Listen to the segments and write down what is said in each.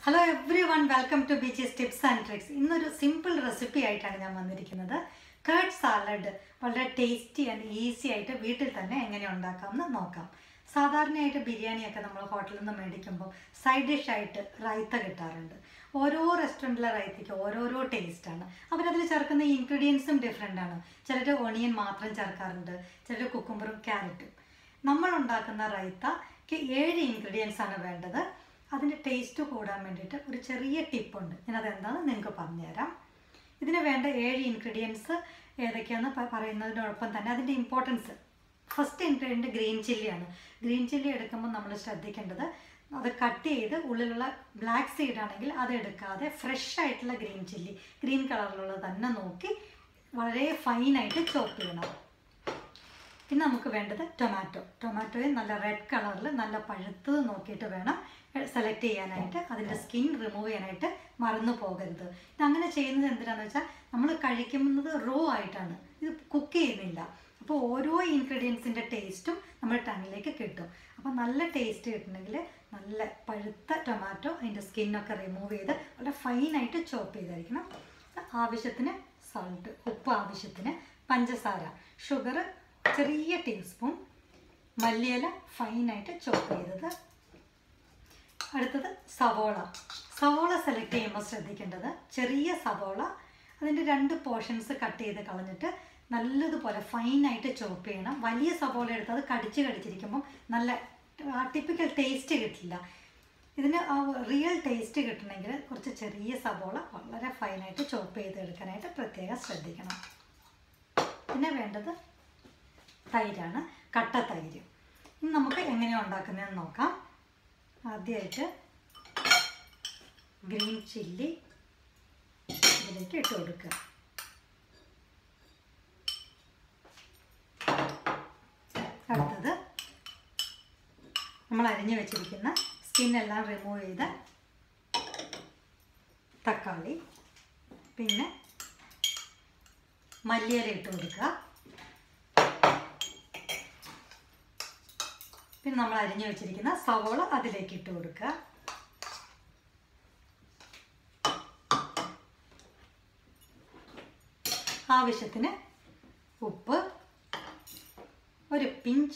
hello everyone welcome to ബീച്ചീസ് tips and tricks ഇന്നൊരു simple recipe ആയിട്ടാണ് ഞാൻ വന്നിരിക്കുന്നത് കേർഡ് സാലഡ് വളരെ ടേസ്റ്റി ആൻഡ് ഈസി ആയിട്ട് വീട്ടിൽ തന്നെ എങ്ങനെ ഉണ്ടാക്കാമെന്ന് നോക്കാം സാധാരണയായിട്ട് ബിരിയാണിയൊക്കെ നമ്മൾ ഹോട്ടലിൽ നിന്ന് മേടിക്കുമ്പോൾ സൈഡ് ഡിഷ് ആയിട്ട് റൈത്ത കിട്ടാറുണ്ട് ഓരോ റെസ്റ്റോറൻറ്റിലെ റൈത്തയ്ക്ക് ഓരോരോ ടേസ്റ്റാണ് അവരതിൽ ചേർക്കുന്ന ഇൻഗ്രീഡിയൻസും ഡിഫറെൻ്റ് ആണ് ചിലർ ഒണിയൻ മാത്രം ചേർക്കാറുണ്ട് ചിലർ കുക്കുംബറും ക്യാരറ്റും നമ്മൾ ഉണ്ടാക്കുന്ന റൈത്തക്ക് ഏഴ് ഇൻഗ്രീഡിയൻസ് ആണ് വേണ്ടത് അതിൻ്റെ ടേസ്റ്റ് കൂടാൻ വേണ്ടിയിട്ട് ഒരു ചെറിയ ടിപ്പുണ്ട് ഞാനത് എന്താണെന്ന് നിങ്ങൾക്ക് പറഞ്ഞുതരാം ഇതിന് വേണ്ട ഏഴ് ഇൻഗ്രീഡിയൻസ് ഏതൊക്കെയാണെന്ന് പ- പറയുന്നതിനോടൊപ്പം തന്നെ അതിൻ്റെ ഇമ്പോർട്ടൻസ് ഫസ്റ്റ് ഇൻഗ്രീഡിയൻറ്റ് ഗ്രീൻ ചില്ലിയാണ് ഗ്രീൻ ചില്ലി എടുക്കുമ്പോൾ നമ്മൾ ശ്രദ്ധിക്കേണ്ടത് അത് കട്ട് ചെയ്ത് ഉള്ളിലുള്ള ബ്ലാക്ക് സീഡ് ആണെങ്കിൽ അത് എടുക്കാതെ ഫ്രഷ് ആയിട്ടുള്ള ഗ്രീൻ ചില്ലി ഗ്രീൻ കളറിലുള്ളത് തന്നെ നോക്കി വളരെ ഫൈനായിട്ട് ചോപ്പ് ചെയ്യണം പിന്നെ നമുക്ക് വേണ്ടത് ടൊമാറ്റോ ടൊമാറ്റോയെ നല്ല റെഡ് കളറിൽ നല്ല പഴുത്തത് നോക്കിയിട്ട് വേണം സെലക്ട് ചെയ്യാനായിട്ട് അതിൻ്റെ സ്കിൻ റിമൂവ് ചെയ്യാനായിട്ട് മറന്നു പോകരുത് ഇത് അങ്ങനെ ചെയ്യുന്നത് എന്തിനാണെന്ന് വെച്ചാൽ നമ്മൾ കഴിക്കുന്നത് റോ ആയിട്ടാണ് ഇത് കുക്ക് ചെയ്യുന്നില്ല അപ്പോൾ ഓരോ ഇൻഗ്രീഡിയൻസിൻ്റെ ടേസ്റ്റും നമ്മുടെ ടങ്ങിലേക്ക് കിട്ടും അപ്പോൾ നല്ല ടേസ്റ്റ് കിട്ടണമെങ്കിൽ നല്ല പഴുത്ത ടൊമാറ്റോ അതിൻ്റെ സ്കിന്നൊക്കെ റിമൂവ് ചെയ്ത് വളരെ ഫൈനായിട്ട് ചോപ്പ് ചെയ്തായിരിക്കണം ആവശ്യത്തിന് സോൾട്ട് ഉപ്പ് ആവശ്യത്തിന് പഞ്ചസാര ഷുഗർ ചെറിയ ടീസ്പൂൺ മല്ലിയില ഫൈനായിട്ട് ചോപ്പ് ചെയ്തത് അടുത്തത് സവോള സവോള സെലക്ട് ചെയ്യുമ്പോൾ ശ്രദ്ധിക്കേണ്ടത് ചെറിയ സവോള അതിൻ്റെ രണ്ട് പോർഷൻസ് കട്ട് ചെയ്ത് കളഞ്ഞിട്ട് നല്ലതുപോലെ ഫൈനായിട്ട് ചോപ്പ് ചെയ്യണം വലിയ സവോള എടുത്ത് അത് കടിച്ച് കടിച്ചിരിക്കുമ്പോൾ നല്ല ടിപ്പിക്കൽ ടേസ്റ്റ് കിട്ടില്ല ഇതിന് ആ റിയൽ ടേസ്റ്റ് കിട്ടണമെങ്കിൽ കുറച്ച് ചെറിയ സവോള വളരെ ഫൈനായിട്ട് ചോപ്പ് ചെയ്ത് എടുക്കാനായിട്ട് പ്രത്യേകം ശ്രദ്ധിക്കണം പിന്നെ വേണ്ടത് തൈരാണ് കട്ട തൈര് ഇനി നമുക്ക് എങ്ങനെയാണ് ഉണ്ടാക്കുന്നതെന്ന് നോക്കാം ആദ്യമായിട്ട് ഗ്രീൻ ചില്ലി ഇതിലേക്ക് ഇട്ട് കൊടുക്കുക അടുത്തത് നമ്മൾ അരിഞ്ഞു വെച്ചിരിക്കുന്ന സ്കിന്നെല്ലാം റിമൂവ് ചെയ്ത തക്കാളി പിന്നെ മല്ലിയില ഇട്ട് കൊടുക്കുക പിന്നെ നമ്മൾ അരിഞ്ഞു വെച്ചിരിക്കുന്ന സവോള അതിലേക്ക് ഇട്ട് കൊടുക്കുക ആവശ്യത്തിന് ഉപ്പ് ഒരു പിഞ്ച്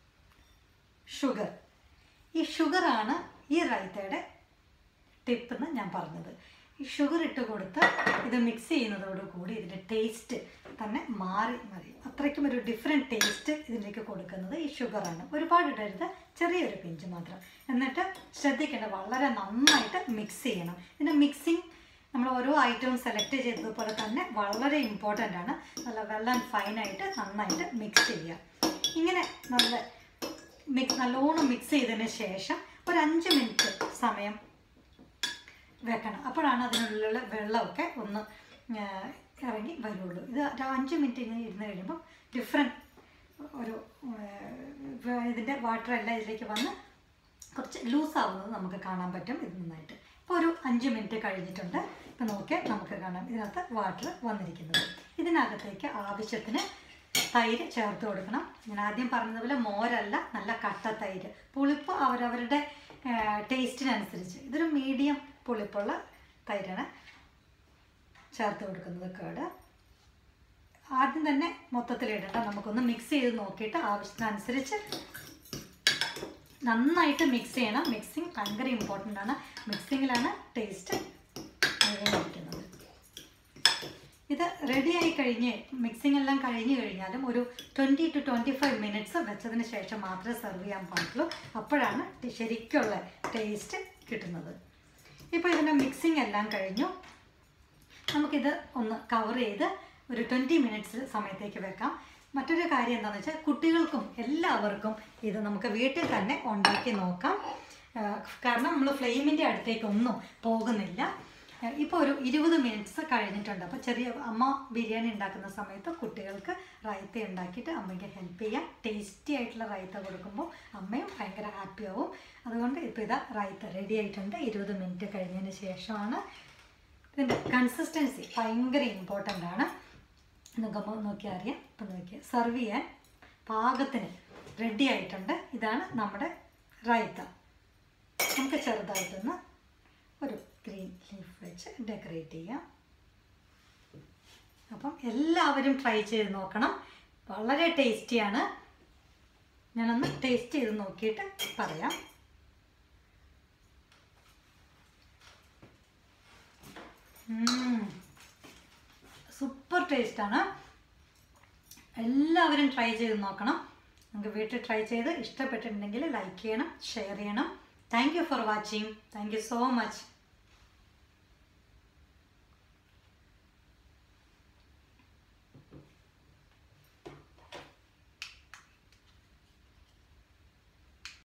ഷുഗർ ഈ ഷുഗറാണ് ഈ റൈത്തയുടെ ടിപ്പ് എന്ന് ഞാൻ പറഞ്ഞത് ഈ ഷുഗർ ഇട്ട് കൊടുത്ത് ഇത് മിക്സ് ചെയ്യുന്നതോടുകൂടി ഇതിൻ്റെ ടേസ്റ്റ് തന്നെ മാറി മതി അത്രയ്ക്കും ഒരു ഡിഫറെൻറ്റ് ടേസ്റ്റ് ഇതിലേക്ക് കൊടുക്കുന്നത് ഈ ഷുഗറാണ് ഒരുപാട് ഇടരുത് ചെറിയൊരു പിഞ്ച് മാത്രം എന്നിട്ട് ശ്രദ്ധിക്കേണ്ടത് വളരെ നന്നായിട്ട് മിക്സ് ചെയ്യണം ഇതിൻ്റെ മിക്സിങ് നമ്മൾ ഓരോ ഐറ്റവും സെലക്ട് ചെയ്തതുപോലെ തന്നെ വളരെ ഇമ്പോർട്ടൻ്റ് ആണ് നല്ല വെൽ ആൻഡ് ഫൈനായിട്ട് നന്നായിട്ട് മിക്സ് ചെയ്യുക ഇങ്ങനെ നല്ല മിക്സ് നല്ലോണം മിക്സ് ചെയ്തതിന് ശേഷം ഒരു അഞ്ച് മിനിറ്റ് സമയം വെക്കണം അപ്പോഴാണ് അതിനുള്ളിലുള്ള വെള്ളമൊക്കെ ഒന്ന് ആ, ഇറങ്ങി വരുള്ളൂ ഇത് ഒരു അഞ്ച് മിനിറ്റ് ഇങ്ങനെ ഇരുന്ന് കഴിയുമ്പോൾ ഡിഫറെൻറ്റ് ഒരു ആ, ഇതിൻ്റെ വാട്ടർ എല്ലാം ഇതിലേക്ക് വന്ന് കുറച്ച് ലൂസ് ആവുന്നത് നമുക്ക് കാണാൻ പറ്റും ഇത് നന്നായിട്ട് ഇപ്പോൾ ഒരു അഞ്ച് മിനിറ്റ് കഴിഞ്ഞിട്ടുണ്ട് ഇപ്പം നോക്കിയാൽ നമുക്ക് കാണാം ഇതിനകത്ത് വാട്ടർ വന്നിരിക്കുന്നത് ഇതിനകത്തേക്ക് ആവശ്യത്തിന് തൈര് ചേർത്ത് കൊടുക്കണം ഞാൻ ആദ്യം പറഞ്ഞതുപോലെ മോരല്ല നല്ല കട്ട തൈര് പുളിപ്പ് അവരവരുടെ ടേസ്റ്റിനനുസരിച്ച് ഇതൊരു മീഡിയം പുളിപ്പുള്ള തൈരാണ് ചേർത്ത് കൊടുക്കുന്നത് കേട് ആദ്യം തന്നെ മൊത്തത്തിൽ ഇടണ്ട നമുക്കൊന്ന് മിക്സ് ചെയ്ത് നോക്കിയിട്ട് ആവശ്യത്തിനനുസരിച്ച് നന്നായിട്ട് മിക്സ് ചെയ്യണം മിക്സിങ് ഭയങ്കര ഇമ്പോർട്ടൻ്റ് ആണ് മിക്സിങ്ങിലാണ് ടേസ്റ്റ് ഇരിക്കുന്നത് ഇത് റെഡി ആയി കഴിഞ്ഞ് മിക്സിംഗ് എല്ലാം കഴിഞ്ഞ് കഴിഞ്ഞാലും ഒരു twenty to twenty five minutes വെച്ചതിന് ശേഷം മാത്രമേ സെർവ് ചെയ്യാൻ പാടുള്ളൂ അപ്പോഴാണ് ടി- ശരിക്കുള്ള ടേസ്റ്റ് കിട്ടുന്നത് ഇപ്പോൾ ഇതിൻ്റെ മിക്സിംഗ് എല്ലാം കഴിഞ്ഞു നമുക്കിത് ഒന്ന് കവർ ചെയ്ത് ഒരു ട്വൻറ്റി മിനിറ്റ്സ് സമയത്തേക്ക് വെക്കാം മറ്റൊരു കാര്യം എന്താണെന്ന് വെച്ചാൽ കുട്ടികൾക്കും എല്ലാവർക്കും ഇത് നമുക്ക് വീട്ടിൽ തന്നെ ഉണ്ടാക്കി നോക്കാം ആ, കാരണം നമ്മൾ ഫ്ലെയിമിൻ്റെ അടുത്തേക്കൊന്നും പോകുന്നില്ല ഇപ്പോൾ ഒരു ഇരുപത് മിനിറ്റ്സ് കഴിഞ്ഞിട്ടുണ്ട് അപ്പോൾ ചെറിയ അമ്മ ബിരിയാണി ഉണ്ടാക്കുന്ന സമയത്ത് കുട്ടികൾക്ക് റൈത്ത ഉണ്ടാക്കിയിട്ട് അമ്മയ്ക്ക് ഹെൽപ്പ് ചെയ്യാം ടേസ്റ്റി ആയിട്ടുള്ള റൈത്ത കൊടുക്കുമ്പോൾ അമ്മയും ഭയങ്കര ഹാപ്പി ആവും അതുകൊണ്ട് ഇപ്പോൾ ഇതാ റൈത്ത റെഡി ആയിട്ടുണ്ട് ഇരുപത് മിനിറ്റ് കഴിഞ്ഞതിന് ശേഷമാണ് ഇതിൻ്റെ കൺസിസ്റ്റൻസി ഭയങ്കര ഇമ്പോർട്ടൻ്റ് ആണ് നമുക്ക് നോക്കിയാൽ അറിയാം ഇപ്പം നോക്കിയാൽ സെർവ് ചെയ്യാൻ പാകത്തിന് റെഡി ആയിട്ടുണ്ട് ഇതാണ് നമ്മുടെ റൈത്ത നമുക്ക് ചെറുതായിട്ടൊന്ന് ഒരു ഗ്രീൻ ലീഫ് വെച്ച് ഡെക്കറേറ്റ് ചെയ്യാം അപ്പം എല്ലാവരും ട്രൈ ചെയ്ത് നോക്കണം വളരെ ടേസ്റ്റിയാണ് ഞാനൊന്ന് ടേസ്റ്റ് ചെയ്ത് നോക്കിയിട്ട് പറയാം സൂപ്പർ ടേസ്റ്റാണ് എല്ലാവരും ട്രൈ ചെയ്ത് നോക്കണം നമുക്ക് വീട്ടിൽ ട്രൈ ചെയ്ത് ഇഷ്ടപ്പെട്ടിട്ടുണ്ടെങ്കിൽ ലൈക്ക് ചെയ്യണം ഷെയർ ചെയ്യണം thank you for watching thank you so much